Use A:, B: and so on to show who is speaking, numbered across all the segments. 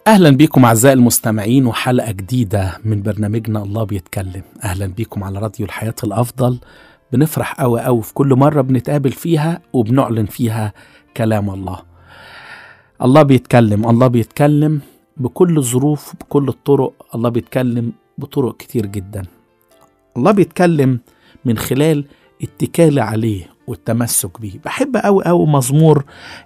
A: اهلا بيكم اعزائي المستمعين وحلقه جديده من برنامجنا الله بيتكلم اهلا بيكم على راديو الحياه الافضل بنفرح قوي قوي في كل مره بنتقابل فيها وبنعلن فيها كلام الله الله بيتكلم الله بيتكلم بكل الظروف بكل الطرق الله بيتكلم بطرق كتير جدا الله بيتكلم من خلال اتكالي عليه والتمسك بيه بحب قوي قوي مزمور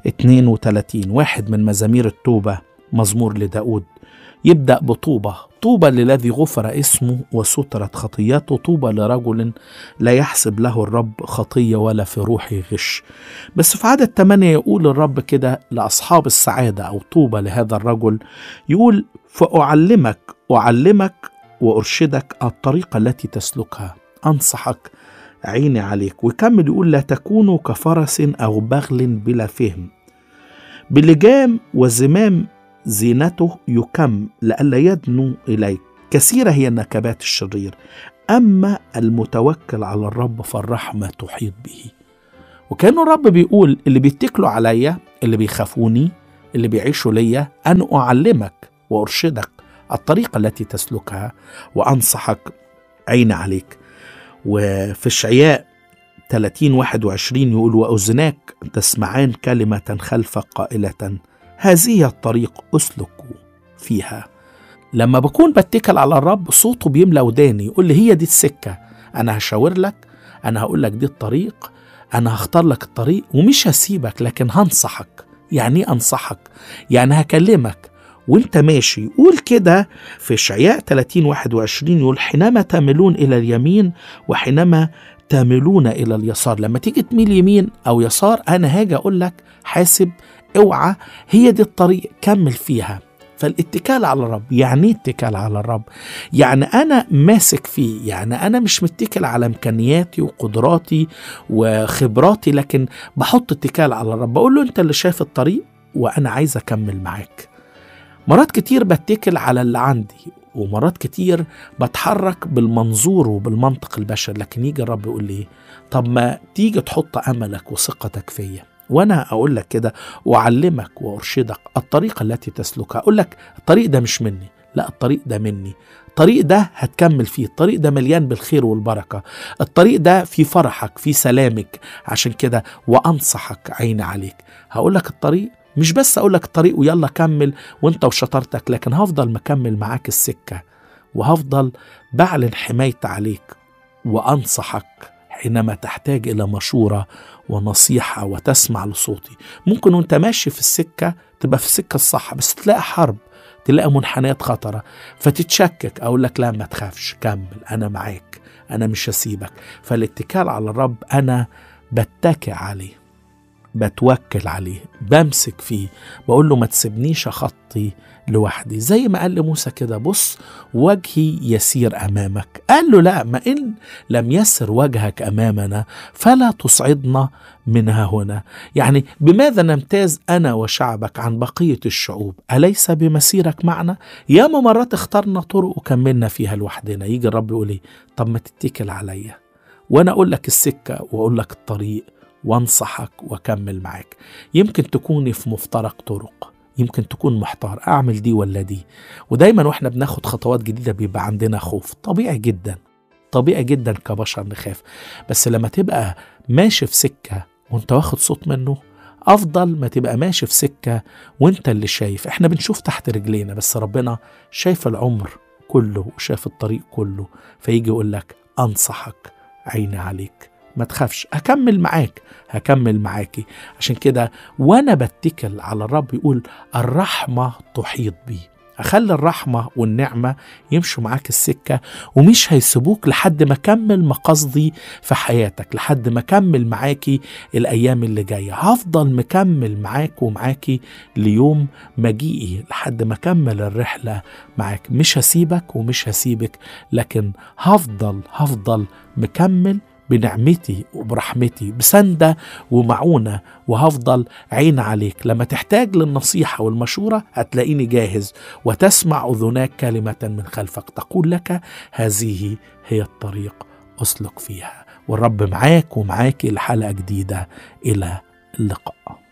A: 32 واحد من مزامير التوبه مزمور لداود يبدأ بطوبة طوبى للذي غفر اسمه وسترت خطيته طوبى لرجل لا يحسب له الرب خطية ولا في روحه غش بس في عدد 8 يقول الرب كده لأصحاب السعادة أو طوبى لهذا الرجل يقول فأعلمك أعلمك وأرشدك الطريقة التي تسلكها أنصحك عيني عليك ويكمل يقول لا تكونوا كفرس أو بغل بلا فهم بلجام وزمام زينته يكم لئلا يدنو إليك كثيرة هي النكبات الشرير أما المتوكل على الرب فالرحمة تحيط به وكأنه الرب بيقول اللي بيتكلوا عليا اللي بيخافوني اللي بيعيشوا ليا أن أعلمك وأرشدك الطريقة التي تسلكها وأنصحك عين عليك وفي الشعياء 30 21 يقول وأذناك تسمعان كلمة خلفك قائلة هذه الطريق اسلكوا فيها لما بكون بتكل على الرب صوته بيملى وداني يقول لي هي دي السكه انا هشاور لك انا هقول لك دي الطريق انا هختار لك الطريق ومش هسيبك لكن هنصحك يعني ايه انصحك يعني هكلمك وانت ماشي قول كده في اشعياء 30 21 يقول حينما تميلون الى اليمين وحينما تميلون الى اليسار لما تيجي تميل يمين او يسار انا هاجي اقول لك حاسب اوعى هي دي الطريق كمل فيها فالاتكال على الرب يعني ايه اتكال على الرب يعني انا ماسك فيه يعني انا مش متكل على امكانياتي وقدراتي وخبراتي لكن بحط اتكال على الرب بقول له انت اللي شايف الطريق وانا عايز اكمل معاك مرات كتير بتكل على اللي عندي ومرات كتير بتحرك بالمنظور وبالمنطق البشري لكن يجي الرب يقول لي طب ما تيجي تحط املك وثقتك فيا وانا اقول لك كده واعلمك وارشدك الطريقه التي تسلكها اقول لك الطريق ده مش مني لا الطريق ده مني الطريق ده هتكمل فيه الطريق ده مليان بالخير والبركة الطريق ده في فرحك في سلامك عشان كده وأنصحك عيني عليك هقول لك الطريق مش بس أقول لك الطريق ويلا كمل وانت وشطارتك لكن هفضل مكمل معاك السكة وهفضل بعلن حمايتي عليك وأنصحك حينما تحتاج إلى مشورة ونصيحة وتسمع لصوتي ممكن وانت ماشي في السكة تبقى في السكة الصح بس تلاقي حرب تلاقي منحنيات خطرة فتتشكك أقول لك لا ما تخافش كمل أنا معاك أنا مش هسيبك فالاتكال على الرب أنا بتكئ عليه بتوكل عليه بمسك فيه بقول له ما تسيبنيش أخطي لوحدي زي ما قال لموسى كده بص وجهي يسير أمامك قال له لا ما إن لم يسر وجهك أمامنا فلا تصعدنا منها هنا يعني بماذا نمتاز أنا وشعبك عن بقية الشعوب أليس بمسيرك معنا ياما مرات اخترنا طرق وكملنا فيها لوحدنا يجي الرب يقول لي طب ما تتكل عليا وأنا أقول لك السكة وأقول لك الطريق وانصحك واكمل معاك يمكن تكوني في مفترق طرق يمكن تكون محتار اعمل دي ولا دي ودايما واحنا بناخد خطوات جديده بيبقى عندنا خوف طبيعي جدا طبيعي جدا كبشر نخاف بس لما تبقى ماشي في سكه وانت واخد صوت منه افضل ما تبقى ماشي في سكه وانت اللي شايف احنا بنشوف تحت رجلينا بس ربنا شايف العمر كله وشاف الطريق كله فيجي يقول لك انصحك عيني عليك ما تخافش هكمل معاك هكمل معاكي عشان كده وانا بتكل على الرب يقول الرحمه تحيط بي اخلي الرحمه والنعمه يمشوا معاك السكه ومش هيسيبوك لحد ما اكمل مقاصدي في حياتك لحد ما اكمل معاكي الايام اللي جايه هفضل مكمل معاك ومعاكي ليوم مجيئي لحد ما اكمل الرحله معاك مش هسيبك ومش هسيبك لكن هفضل هفضل مكمل بنعمتي وبرحمتي بسندة ومعونة وهفضل عين عليك لما تحتاج للنصيحة والمشورة هتلاقيني جاهز وتسمع أذناك كلمة من خلفك تقول لك هذه هي الطريق أسلك فيها والرب معاك ومعاك لحلقة جديدة إلى اللقاء